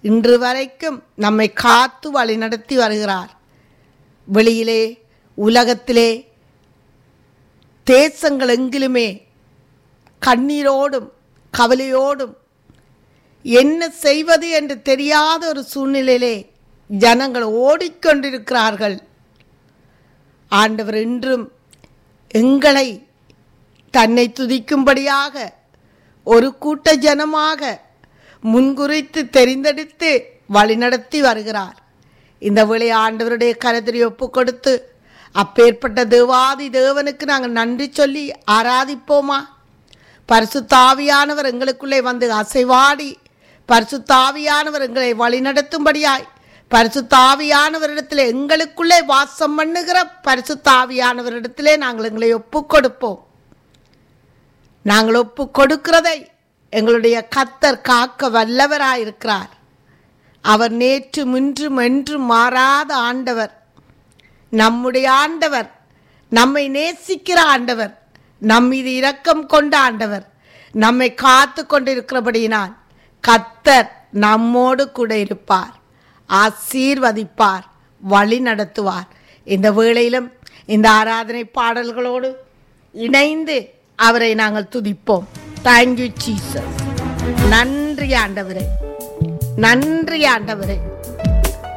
இன்று வரைக்கும் நம்மை காத்து வழிநடத்தி வருகிறார் வெளியிலே உலகத்திலே தேசங்கள் எங்கிலுமே கண்ணீரோடும் கவலையோடும் என்ன செய்வது என்று தெரியாத ஒரு சூழ்நிலையிலே ஜனங்கள் ஓடிக்கொண்டிருக்கிறார்கள் ஆண்டவர் இன்றும் எங்களை தன்னை துதிக்கும்படியாக ஒரு கூட்ட ஜனமாக முன்குறித்து தெரிந்தெடுத்து வழிநடத்தி வருகிறார் இந்த வேளை ஆண்டவருடைய கருதறி ஒப்பு கொடுத்து அப்பேற்பட்ட தேவாதி தேவனுக்கு நாங்கள் நன்றி சொல்லி ஆராதிப்போமா பரிசுத்தாவியானவர் எங்களுக்குள்ளே வந்து அசைவாடி பரிசுத்தாவியானவர் எங்களை வழிநடத்தும்படியாய் பரிசுத்தாவியானவரிடத்தில் எங்களுக்குள்ளே வாசம் பண்ணுகிற பரிசுத்தாவியானவரிடத்திலே நாங்கள் எங்களை ஒப்பு கொடுப்போம் நாங்கள் ஒப்பு கொடுக்கிறதை எங்களுடைய கத்தர் காக்க வல்லவராயிருக்கிறார் அவர் நேற்று இன்றும் என்றும் மாறாத ஆண்டவர் நம்முடைய ஆண்டவர் நம்மை நேசிக்கிற ஆண்டவர் நம் மீது இரக்கம் கொண்ட ஆண்டவர் நம்மை காத்து கொண்டிருக்கிறபடியினால் கத்தர் நம்மோடு கூட இருப்பார் ஆசீர்வதிப்பார் வழி நடத்துவார் இந்த வேளையிலும் இந்த ஆராதனை பாடல்களோடு இணைந்து அவரை நாங்கள் துதிப்போம் தேங்க்யூ ஜீசஸ் நன்றி ஆண்டவரே நன்றி ஆண்டவரே